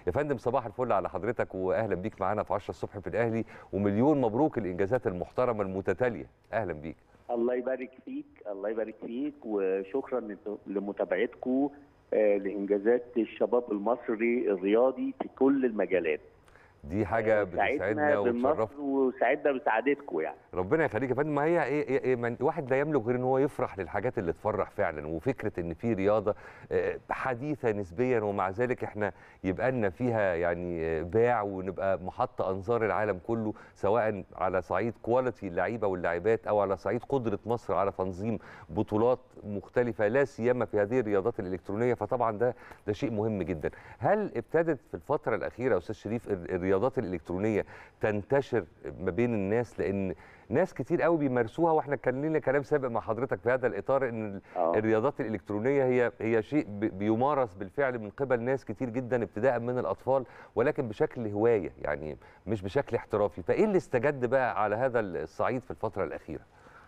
يا فندم صباح الفل على حضرتك واهلا بيك معانا في 10 الصبح في الاهلي ومليون مبروك الانجازات المحترمه المتتاليه اهلا بيك الله يبارك فيك الله يبارك فيك وشكرا لمتابعتكم آه، لانجازات الشباب المصري الرياضي في كل المجالات دي حاجه بتسعدنا وتشرفنا وسعدنا بسعادتكم يعني ربنا يخليك يا فندم ما هي ايه, إيه, إيه من واحد لا يملك غير ان هو يفرح للحاجات اللي تفرح فعلا وفكره ان في رياضه آه، حديثه نسبيا ومع ذلك احنا يبقى لنا فيها يعني آه، باع ونبقى محط انظار العالم كله سواء على صعيد كواليتي اللعيبه واللاعبات او على صعيد قدره مصر على تنظيم بطولات مختلفه لا سيما في هذه الرياضات الالكترونيه فطبعا ده ده شيء مهم جدا هل ابتدت في الفتره الاخيره يا استاذ شريف الرياضات الالكترونيه تنتشر ما بين الناس لان ناس كتير قوي بيمارسوها واحنا كان لنا كلام سابق مع حضرتك في هذا الاطار ان آه. الرياضات الالكترونيه هي هي شيء بي- بيمارس بالفعل من قبل ناس كتير جدا ابتداء من الاطفال ولكن بشكل هوايه يعني مش بشكل احترافي فايه اللي استجد بقى على هذا الصعيد في الفتره الاخيره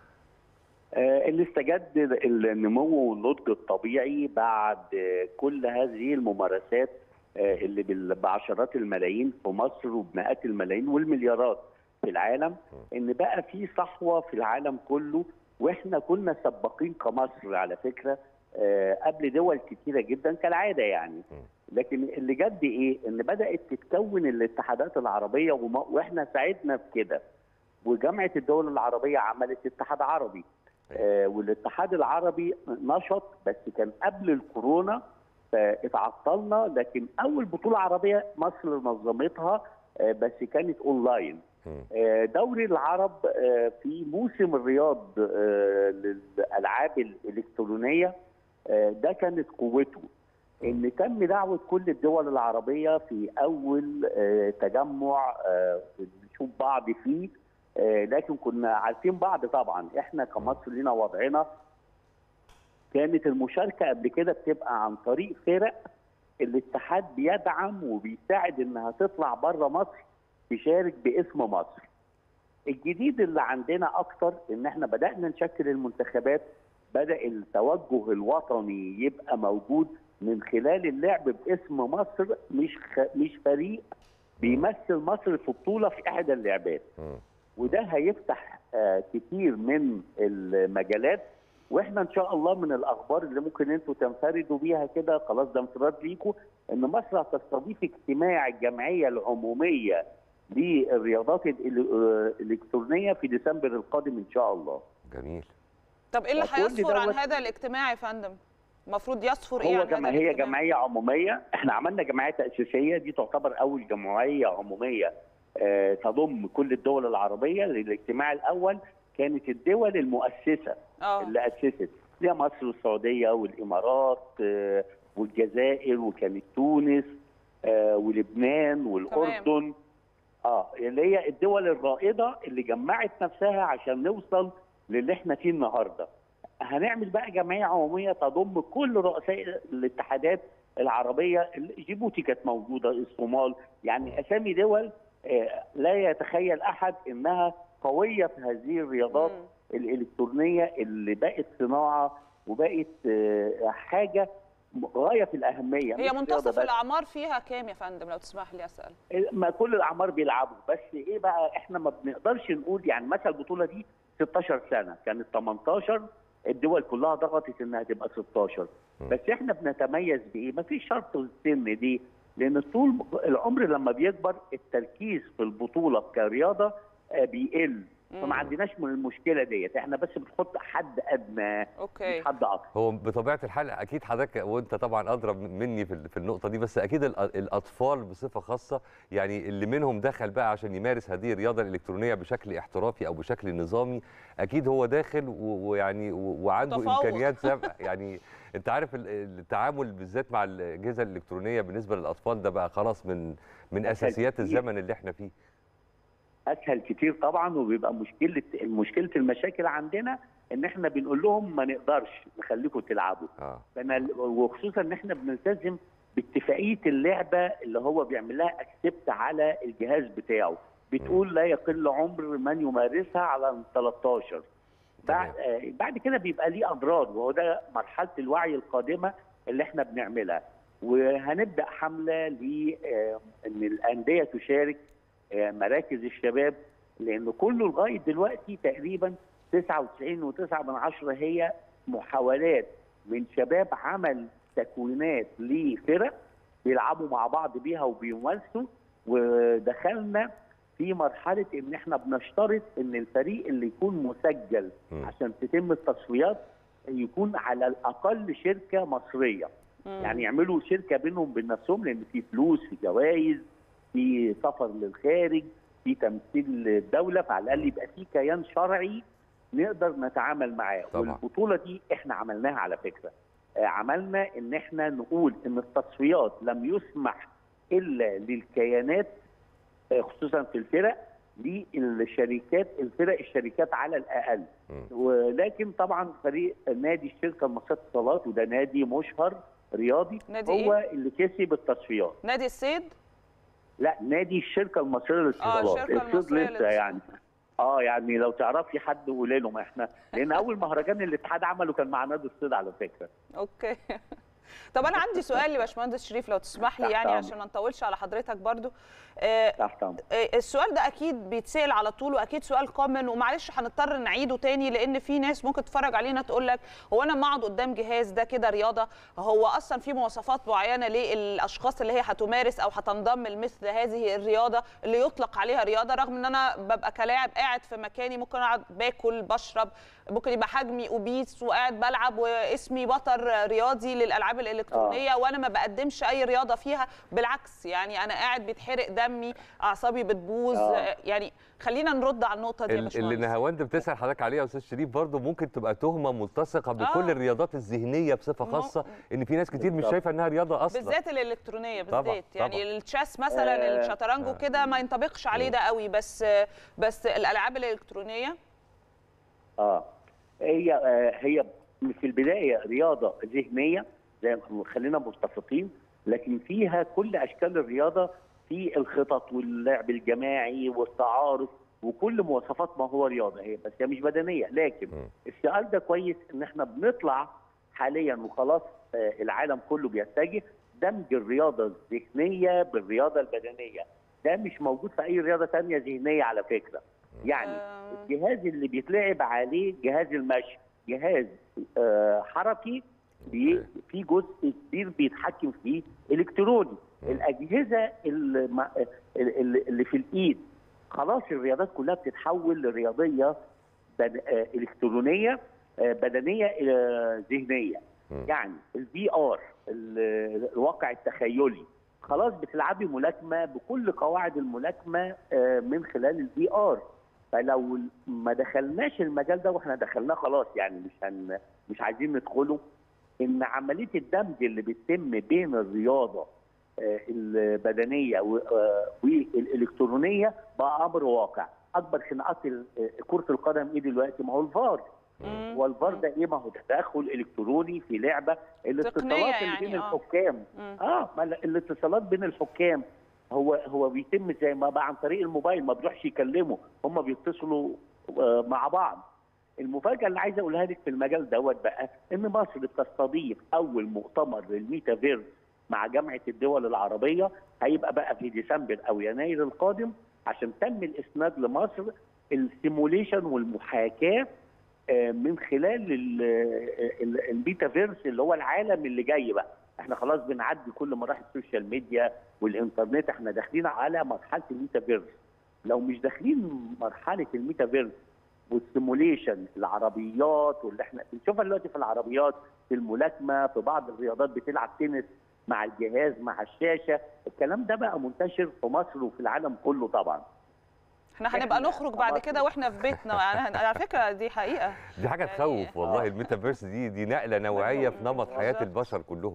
آه، اللي استجد النمو والنضج الطبيعي بعد آه، كل هذه الممارسات آه، اللي بال- بعشرات الملايين في مصر وبمئات الملايين والمليارات في العالم ان بقى في صحوه في العالم كله واحنا كنا سباقين كمصر على فكره آه، قبل دول كتيره جدا كالعاده يعني لكن اللي جد ايه ان بدات تتكون الاتحادات العربيه وما- واحنا ساعدنا في كده وجامعه الدول العربيه عملت اتحاد عربي آه والاتحاد العربي نشط بس كان قبل الكورونا فاتعطلنا لكن اول بطوله عربيه مصر نظمتها آه بس كانت اونلاين مم. آه دوري العرب آه في موسم الرياض آه للالعاب الالكترونيه آه ده كانت قوته ان تم دعوه كل الدول العربيه في اول آه تجمع آه نشوف بعض فيه آه، لكن كنا عارفين بعض طبعا احنا كمصر لينا وضعنا كانت المشاركه قبل كده بتبقى عن طريق فرق الاتحاد بيدعم وبيساعد انها تطلع بره مصر تشارك باسم مصر. الجديد اللي عندنا اكتر ان احنا بدانا نشكل المنتخبات بدا التوجه الوطني يبقى موجود من خلال اللعب باسم مصر مش خ... مش فريق بيمثل مصر في بطوله في احدى اللعبات. مم. وده هيفتح آه، كتير من المجالات واحنا ان شاء الله من الاخبار اللي ممكن انتوا تنفردوا بيها كده خلاص ده انفراد ليكم ان مصر هتستضيف اجتماع الجمعيه العموميه للرياضات الإل- آه، الالكترونيه في ديسمبر القادم ان شاء الله. جميل طب ايه اللي فكل هيصفر عن دوت- هذا الاجتماع يا فندم المفروض يصفر ايه هو عن هذا جمعيه هي الاجتماع جمعيه عموميه احنا عملنا جمعيه تاسيسيه دي تعتبر اول جمعيه عموميه آه، تضم كل الدول العربيه للاجتماع الاول كانت الدول المؤسسه اه اللي اسست زي مصر والسعوديه والامارات آه، والجزائر وكانت تونس آه، ولبنان والاردن اه اللي هي الدول الرائده اللي جمعت نفسها عشان نوصل للي احنا فيه النهارده. هنعمل بقى جمعيه عموميه تضم كل رؤساء الاتحادات العربيه جيبوتي كانت موجوده الصومال يعني اسامي دول آه، لا يتخيل احد انها قويه في هذه الرياضات مم. الالكترونيه اللي بقت صناعه وبقت آه، حاجه غايه في الاهميه هي مش رياضة منتصف بس. الاعمار فيها كام يا فندم لو تسمح لي اسال ما كل الاعمار بيلعبوا بس ايه بقى احنا ما بنقدرش نقول يعني مثلا البطوله دي 16 سنه كانت 18 الدول كلها ضغطت انها تبقى 16 بس احنا بنتميز بايه؟ ما فيش شرط السن دي لان طول العمر لما بيكبر التركيز في البطوله كرياضه آه، بيقل فما عندناش من المشكله ديت احنا بس بنحط حد ادنى اوكي مش حد اقصى هو بطبيعه الحال اكيد حضرتك وانت طبعا اضرب مني في ال- في النقطه دي بس اكيد الأ- الاطفال بصفه خاصه يعني اللي منهم دخل بقى عشان يمارس هذه الرياضه الالكترونيه بشكل احترافي او بشكل نظامي اكيد هو داخل و- ويعني و- وعنده متفوق. امكانيات سابقه يعني انت عارف ال- التعامل بالذات مع الاجهزه الالكترونيه بالنسبه للاطفال ده بقى خلاص من من اساسيات كتير. الزمن اللي احنا فيه اسهل كتير طبعا وبيبقى مشكله مشكله المشاكل عندنا ان احنا بنقول لهم ما نقدرش نخليكم تلعبوا اه فانا وخصوصا ان احنا بنلتزم باتفاقيه اللعبه اللي هو بيعمل لها اكسبت على الجهاز بتاعه بتقول لا يقل عمر من يمارسها على 13 بعد تمام. آه، بعد كده بيبقى ليه اضرار وهو ده مرحله الوعي القادمه اللي احنا بنعملها وهنبدا حمله ل آه، ان الانديه تشارك آه، مراكز الشباب لان كله لغايه دلوقتي تقريبا 99.9 من عشرة هي محاولات من شباب عمل تكوينات لفرق بيلعبوا مع بعض بيها وبيمارسوا ودخلنا في مرحله ان احنا بنشترط ان الفريق اللي يكون مسجل مم. عشان تتم التصفيات يكون على الاقل شركه مصريه مم. يعني يعملوا شركه بينهم وبين نفسهم لان في فلوس في جوائز في سفر للخارج في تمثيل الدوله فعلى الاقل يبقى في كيان شرعي نقدر نتعامل معاه طبعا. والبطوله دي احنا عملناها على فكره آه، عملنا ان احنا نقول ان التصفيات لم يسمح الا للكيانات آه، خصوصا في الفرق للشركات الفرق الشركات على الاقل مم. ولكن طبعا فريق نادي الشركه المصريه للاتصالات وده نادي مشهر رياضي نادي هو اللي كسب التصفيات نادي الصيد لا نادي الشركه المصريه للاتصالات الشركة الصيد المصرية لسه للاتصالات. يعني اه يعني لو تعرفي حد قولي له ما احنا لان اول مهرجان الاتحاد عمله كان مع نادي الصيد على فكره اوكي طب انا عندي سؤال لباشمهندس شريف لو تسمح لي تحت يعني أمرك. عشان ما نطولش على حضرتك برضو آه، تحت امرك آه، السؤال ده اكيد بيتسال على طول واكيد سؤال كومن ومعلش هنضطر نعيده تاني لان في ناس ممكن تتفرج علينا تقول لك هو انا ما اقعد قدام جهاز ده كده رياضه هو اصلا في مواصفات معينه للاشخاص اللي هي هتمارس او هتنضم لمثل هذه الرياضه اللي يطلق عليها رياضه رغم ان انا ببقى كلاعب قاعد في مكاني ممكن اقعد باكل بشرب ممكن يبقى حجمي اوبيس وقاعد بلعب واسمي بطل رياضي للالعاب الالكترونيه وانا ما بقدمش اي رياضه فيها بالعكس يعني انا قاعد بيتحرق دمي اعصابي بتبوظ آه. يعني خلينا نرد على النقطه دي يا ال- اللي باشمهندس نهاوند بتسال حضرتك عليها يا استاذ شريف برضه ممكن تبقى تهمه ملتصقه بكل آه. الرياضات الذهنيه بصفه مو- خاصه ان في ناس كتير مش بالظبط. شايفه انها رياضه اصلا بالذات الالكترونيه طبعاً، بالذات يعني طبعاً. التشيس مثلا آه. الشطرنج آه. وكده ما ينطبقش عليه ده قوي بس بس الالعاب الالكترونيه اه هي آه هي في البدايه رياضه ذهنيه زي ما خلينا متفقين لكن فيها كل اشكال الرياضه في الخطط واللعب الجماعي والتعارف وكل مواصفات ما هو رياضه هي بس هي مش بدنيه لكن مم. السؤال ده كويس ان احنا بنطلع حاليا وخلاص آه العالم كله بيتجه دمج الرياضه الذهنيه بالرياضه البدنيه ده مش موجود في اي رياضه تانية ذهنيه على فكره يعني آه. الجهاز اللي بيتلعب عليه جهاز المشي جهاز آه حركي بي- أوكي. في جزء كبير بيتحكم فيه الكتروني مم. الاجهزه اللي, مع- اللي اللي في الايد خلاص الرياضات كلها بتتحول لرياضيه بد... آه الكترونيه آه بدنيه الى ذهنيه مم. يعني الفي ار الواقع التخيلي خلاص بتلعبي ملاكمه بكل قواعد الملاكمه آه، من خلال الفي ار فلو ما دخلناش المجال ده واحنا دخلناه خلاص يعني مش هن مش عايزين ندخله ان عمليه الدمج اللي بتتم بين الرياضه آه، البدنيه و- آه، والالكترونيه بقى امر واقع اكبر خناقات ال- آه، كره القدم ايه دلوقتي ما هو الفار مم. هو الفار ده ايه ما هو تدخل الكتروني في لعبه الاتصالات اللي يعني، بين آه. الحكام مم. اه ما ال- الاتصالات بين الحكام هو هو بيتم زي ما بقى عن طريق الموبايل ما بيروحش يكلموا هم بيتصلوا آه، مع بعض المفاجاه اللي عايز اقولها لك في المجال دوت بقى ان مصر بتستضيف اول مؤتمر للميتافيرس مع جامعه الدول العربيه هيبقى بقى في ديسمبر او يناير القادم عشان تم الاسناد لمصر السيموليشن والمحاكاه آه، من خلال ال- ال- الميتافيرس اللي هو العالم اللي جاي بقى احنا خلاص بنعدي كل مراحل السوشيال ميديا والانترنت احنا داخلين على مرحله الميتافيرس لو مش داخلين مرحله الميتافيرس والسيموليشن العربيات واللي احنا بنشوفها دلوقتي في العربيات في الملاكمه في بعض الرياضات بتلعب تنس مع الجهاز مع الشاشه الكلام ده بقى منتشر في مصر وفي العالم كله طبعا احنا هنبقى إحنا نخرج بعد خلاص. كده واحنا في بيتنا يعني على فكره دي حقيقه دي حاجه يعني- تخوف والله آه. الميتافيرس دي دي نقله نوعيه في نمط حياه بالظبط. البشر كلهم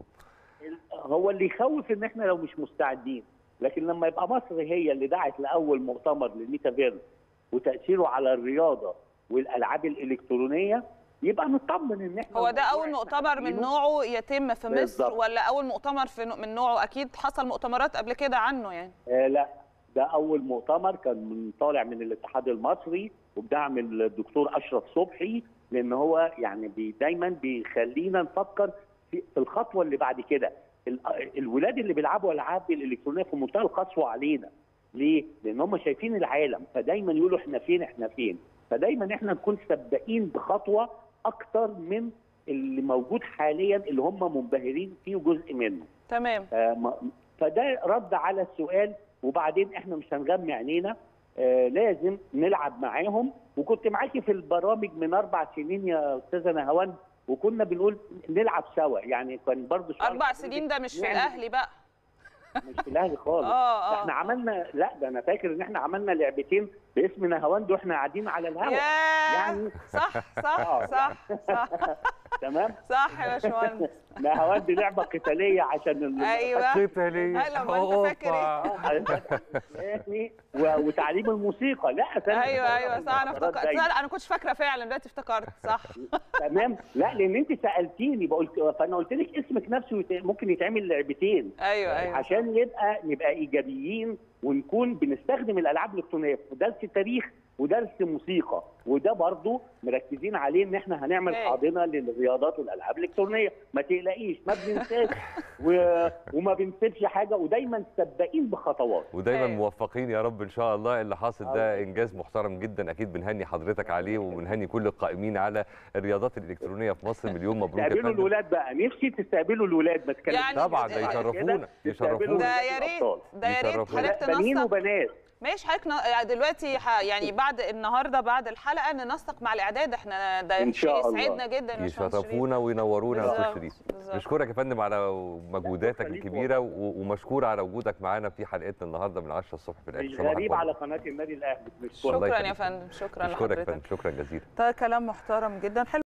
هو اللي يخوف ان احنا لو مش مستعدين لكن لما يبقى مصر هي اللي دعت لاول مؤتمر للميتافيرس وتاثيره على الرياضه والالعاب الالكترونيه يبقى نطمن ان احنا هو ده الموضوع اول إحنا مؤتمر من عاملينه. نوعه يتم في مصر بالظبط. ولا اول مؤتمر في من نوعه اكيد حصل مؤتمرات قبل كده عنه يعني آه لا ده اول مؤتمر كان من طالع من الاتحاد المصري وبدعم الدكتور اشرف صبحي لان هو يعني بي دايما بيخلينا نفكر في في الخطوه اللي بعد كده ال- الولاد اللي بيلعبوا العاب الالكترونيه في منتهى القسوه علينا ليه؟ لان هم شايفين العالم فدايما يقولوا احنا فين احنا فين فدايما احنا نكون سباقين بخطوه اكتر من اللي موجود حاليا اللي هم منبهرين فيه جزء منه تمام آه، ما- فده رد على السؤال وبعدين احنا مش هنغمي عينينا آه لازم نلعب معاهم وكنت معاكي في البرامج من اربع سنين يا استاذه نهوان وكنا بنقول نلعب سوا يعني كان برضه سؤال اربع حضرتك سنين ده مش في نعمل- الاهلي بقى مش في الاهلي خالص اه ده احنا اه عملنا لا ده انا فاكر ان احنا عملنا لعبتين باسم نهاوند واحنا قاعدين على الهواء ياه يعني صح صح آه. صح صح تمام صح يا باشمهندس نهاوند لعبه قتاليه عشان ال- ايوه قتالية هلا، ما أنت فاكر إيه؟ أوبا. يعني و- وتعليم الموسيقى لا أساساً ايوه ايوه صح انا الفترات افتكرت دايماً. لا لا، انا كنتش فاكره فعلا دلوقتي افتكرت صح تمام لا لان انت سالتيني بقول فانا قلت لك اسمك نفسه يت- ممكن يتعمل لعبتين ايوه ايوه عشان يبقى نبقى ايجابيين ونكون بنستخدم الالعاب الالكترونيه في درس تاريخ ودرس موسيقى وده برضو مركزين عليه ان احنا هنعمل أوكي. حاضنه للرياضات والالعاب الالكترونيه ما تقلقيش ما بننساش و... وما بنسيبش حاجه ودايما سباقين بخطوات ودايما أيوة. موفقين يا رب ان شاء الله اللي حاصل ده الله. انجاز محترم جدا اكيد بنهني حضرتك عليه وبنهني كل القائمين على الرياضات الالكترونيه في مصر مليون مبروك يا تستقبلوا فندم الولاد بقى نفسي تستقبلوا الولاد ما تكلموش يعني طبعا ده ده بعد يشرفونا تستقبلوا يشرفونا ده ولاد يا ريت الأبطال. ده يا ريت يشرفونا. حضرتك بنين تنسق وبنات ماشي حضرتك ن- دلوقتي ح... يعني بعد النهارده بعد الحلقه ننسق مع الاعداد احنا ده إن شيء شاء الله. يسعدنا جدا يا باشمهندس شريف. يشرفونا وينورونا يا استاذ بالظبط، شريف بالظبط. نشكرك يا فندم على مجهوداتك شكرا ليك الكبيره و- ومشكور على وجودك معانا في حلقتنا النهارده من 10 الصبح في الاكل مش صباح غريب الفل. على قناه النادي الاهلي بنشكرك. الله شكرا يا يخليك. فندم شكرا نشكرك يا لحضرتك فندم شكرا جزيلا ده كلام محترم جدا حلو